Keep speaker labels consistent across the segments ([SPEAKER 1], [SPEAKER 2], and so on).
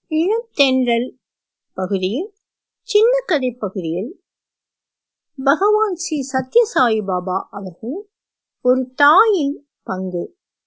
[SPEAKER 1] இளம் தென்றல் பகுதியில் சின்ன கதை பகுதியில் பகவான் ஸ்ரீ சத்யசாயி பாபா அவர்கள் ஒரு தாயின் பங்கு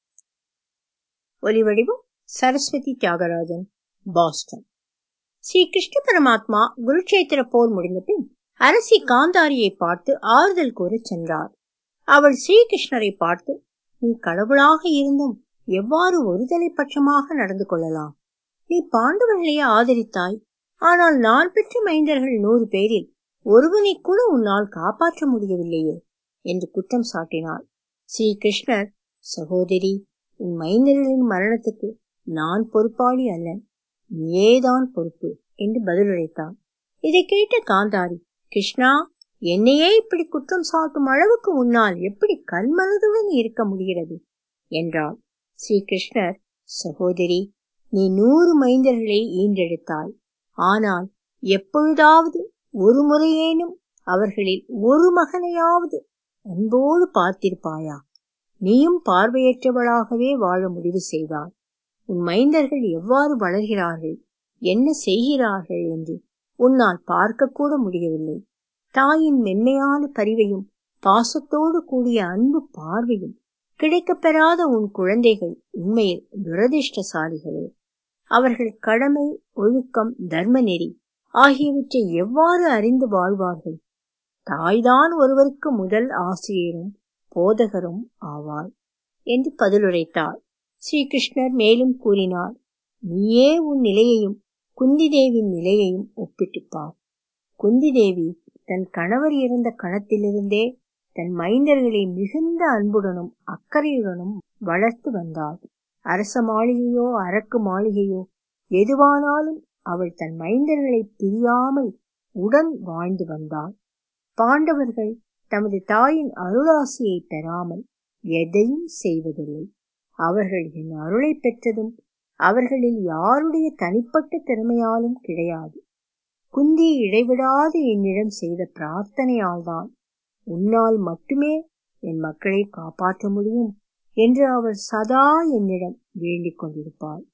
[SPEAKER 1] ஒலிவடிவம் சரஸ்வதி தியாகராஜன் பாஸ்டன் ஸ்ரீ கிருஷ்ண பரமாத்மா குருட்சேத்திர போர் முடிந்த பின் அரசி காந்தாரியை பார்த்து ஆறுதல் கூற சென்றார் அவள் ஸ்ரீகிருஷ்ணரை பார்த்து நீ கடவுளாக இருந்தும் எவ்வாறு ஒருதலை பட்சமாக நடந்து கொள்ளலாம் நீ பாண்டவர்களையே ஆதரித்தாய் ஆனால் நான் பெற்ற மைந்தர்கள் நூறு பேரில் ஒருவனை கூட உன்னால் காப்பாற்ற முடியவில்லையே என்று குற்றம் சாட்டினாள் ஸ்ரீ கிருஷ்ணர் சகோதரி உன் மைந்தர்களின் மரணத்துக்கு நான் பொறுப்பாளி அல்ல நீயேதான் பொறுப்பு என்று பதிலளித்தார் இதை கேட்ட காந்தாரி கிருஷ்ணா என்னையே இப்படி குற்றம் சாட்டும் அளவுக்கு உன்னால் எப்படி கல்மனதுடன் இருக்க முடிகிறது என்றாள் ஸ்ரீ கிருஷ்ணர் சகோதரி நீ நூறு மைந்தர்களை ஈன்றெடுத்தாய் ஆனால் எப்பொழுதாவது ஒரு முறையேனும் அவர்களில் ஒரு மகனையாவது அன்போடு பார்த்திருப்பாயா நீயும் பார்வையற்றவளாகவே வாழ முடிவு செய்தாய் உன் மைந்தர்கள் எவ்வாறு வளர்கிறார்கள் என்ன செய்கிறார்கள் என்று உன்னால் பார்க்க கூட முடியவில்லை தாயின் மென்மையான பரிவையும் பாசத்தோடு கூடிய அன்பு பார்வையும் கிடைக்கப்பெறாத உன் குழந்தைகள் உண்மையில் துரதிருஷ்டசாலிகளே அவர்கள் கடமை ஒழுக்கம் தர்ம நெறி ஆகியவற்றை எவ்வாறு அறிந்து வாழ்வார்கள் தாய்தான் ஒருவருக்கு முதல் ஆசிரியரும் போதகரும் ஆவாள் என்று பதிலுரைத்தார் ஸ்ரீகிருஷ்ணர் மேலும் கூறினார் நீயே உன் நிலையையும் குந்தி தேவின் நிலையையும் ஒப்பிட்டுப்பார் குந்தி தேவி தன் கணவர் இருந்த கணத்திலிருந்தே தன் மைந்தர்களை மிகுந்த அன்புடனும் அக்கறையுடனும் வளர்த்து வந்தாள் அரச மாளிகையோ அரக்கு மாளிகையோ எதுவானாலும் அவள் தன் மைந்தர்களை பிரியாமல் உடன் வாழ்ந்து வந்தாள் பாண்டவர்கள் தமது தாயின் அருளாசியை பெறாமல் எதையும் செய்வதில்லை அவர்கள் என் அருளை பெற்றதும் அவர்களில் யாருடைய தனிப்பட்ட திறமையாலும் கிடையாது குந்தி இடைவிடாது என்னிடம் செய்த பிரார்த்தனையால்தான் உன்னால் மட்டுமே என் மக்களை காப்பாற்ற முடியும் என்று அவர் சதா என்னிடம் வேண்டிக் கொண்டிருப்பாள்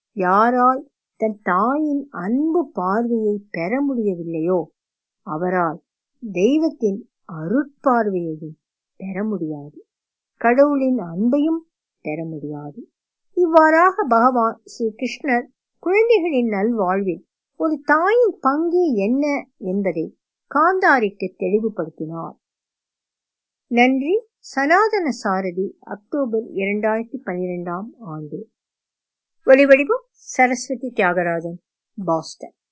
[SPEAKER 1] யாரால் தன் தாயின் அன்பு பார்வையை பெற முடியவில்லையோ அவரால் தெய்வத்தின் அருட்பார்வையையும் பெற முடியாது கடவுளின் அன்பையும் பெற முடியாது இவ்வாறாக பகவான் ஸ்ரீ கிருஷ்ணர் குழந்தைகளின் நல்வாழ்வில் ஒரு தாயின் பங்கு என்ன என்பதை காந்தாரிக்கு தெளிவுபடுத்தினார் நன்றி சனாதன சாரதி அக்டோபர் இரண்டாயிரத்தி பனிரெண்டாம் ஆண்டு ஒலிவடிவம் சரஸ்வதி தியாகராஜன் பாஸ்டன்